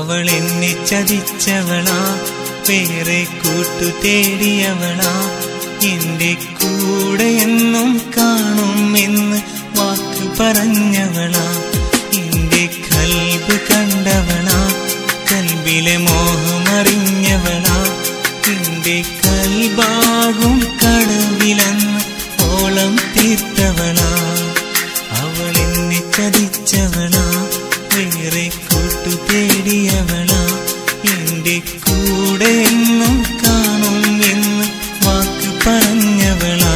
അവൾ എന്നെ ചതിച്ചവളാ വേറെ കൂട്ടു തേടിയവളാ എന്റെ കൂടെ എന്നും കാണുമെന്ന് വാക്ക് പറഞ്ഞവളാ എന്റെ കൽബ് കണ്ടവളാ കൽബിലെ മോഹമറിഞ്ഞവളാ എന്റെ കൽബാകും കടവിലന്ന് ഓളം തീർത്തവളാ അവൾ എന്നെ ചതിച്ചവളാ വേറെ കൂട്ടു തേടിയവളാ എന്റെ കൂടെ എന്നും കാണും എന്ന് വാക്ക് പറഞ്ഞവളാ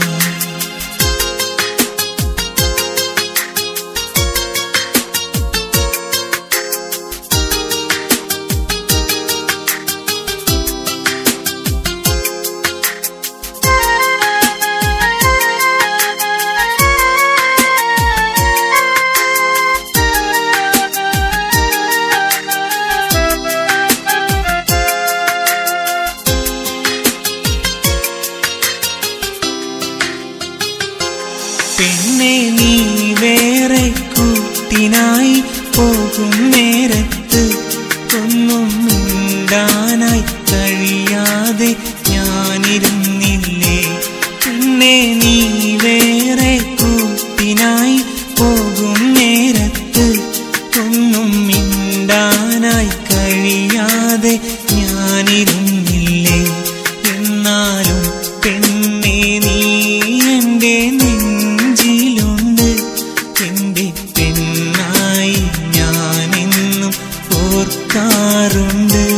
പെണ്ണെ നീ വേറെ കൂട്ടിനായി പോകും നേരത്ത് ഒന്നും മിണ്ടാനായി കഴിയാതെ ഞാനിരുന്നില്ലേ പിന്നെ നീ വേറെ കൂട്ടിനായി പോകും നേരത്ത് ഒന്നും മിണ്ടാനായി കഴിയാതെ ഞാനിരുന്നില്ലേ എന്നാലും പെണ്ണെ നീ എന്റെ നെഞ്ചിലുണ്ട് എന്റെ പെണ്ണായി ഞാനെന്നും ഓർക്കാറുണ്ട്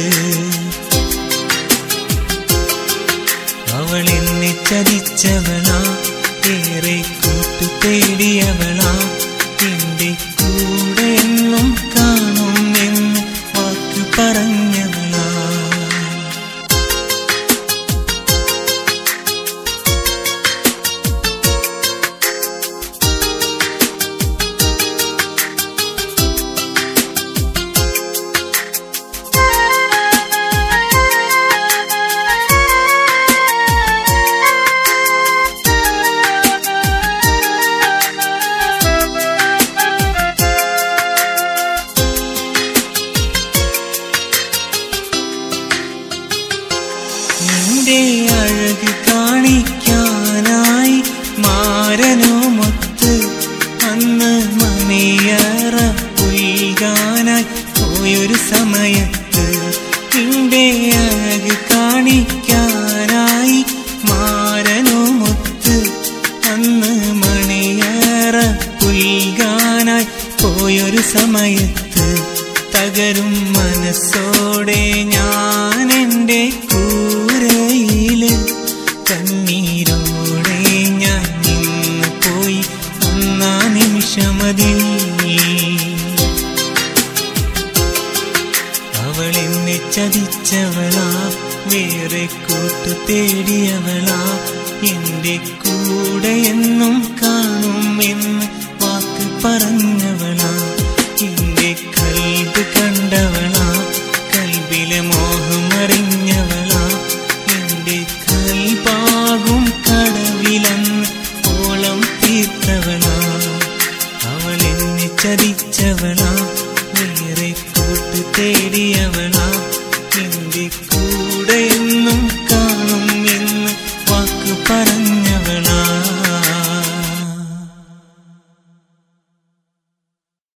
അവൾ എന്നെ ചതിച്ചവളാ ഏറെ കൂട്ടു തേടിയവളാ എന്റെ കൂടെ എന്നും കാണും എന്ന് വാക്ക് പറഞ്ഞവളാ നിന്റെ അഴക് കാണിക്കാനായി മാരനുമൊത്ത് അന്ന് മണിയറ പുൽകാനായി പോയൊരു സമയത്ത് നിന്റെ അഴക് കാണിക്കാനായി മാരനുമൊത്ത് അന്ന് മണിയറ പുൽകാനായി പോയൊരു സമയത്ത് തകരും മനസ്സോടെ ഞാൻ എൻ്റെ കൂരയില് കണ്ണീരോടെ ഞാൻ നിന്ന് പോയി ഒന്നാ നിമിഷമതിൽ അവൾ എന്നെ ചതിച്ചവളാ വേറെ കൂട്ടു തേടിയവളാ എന്റെ കൂടെ എന്നും കാണും എന്ന് വാക്ക് പറഞ്ഞവളാ എന്റെ കൽബ് കണ്ടവളാ കൽബിലെ മോഹമറിഞ്ഞവളാ എന്റെ കൽബാകും കടവിലന്ന് ഓളം തീർത്തവളാ അവൾ എന്നെ ചതിച്ചവളാ വേറെ കൂട്ടു തേടിയവളാ എന്റെ കൂടെ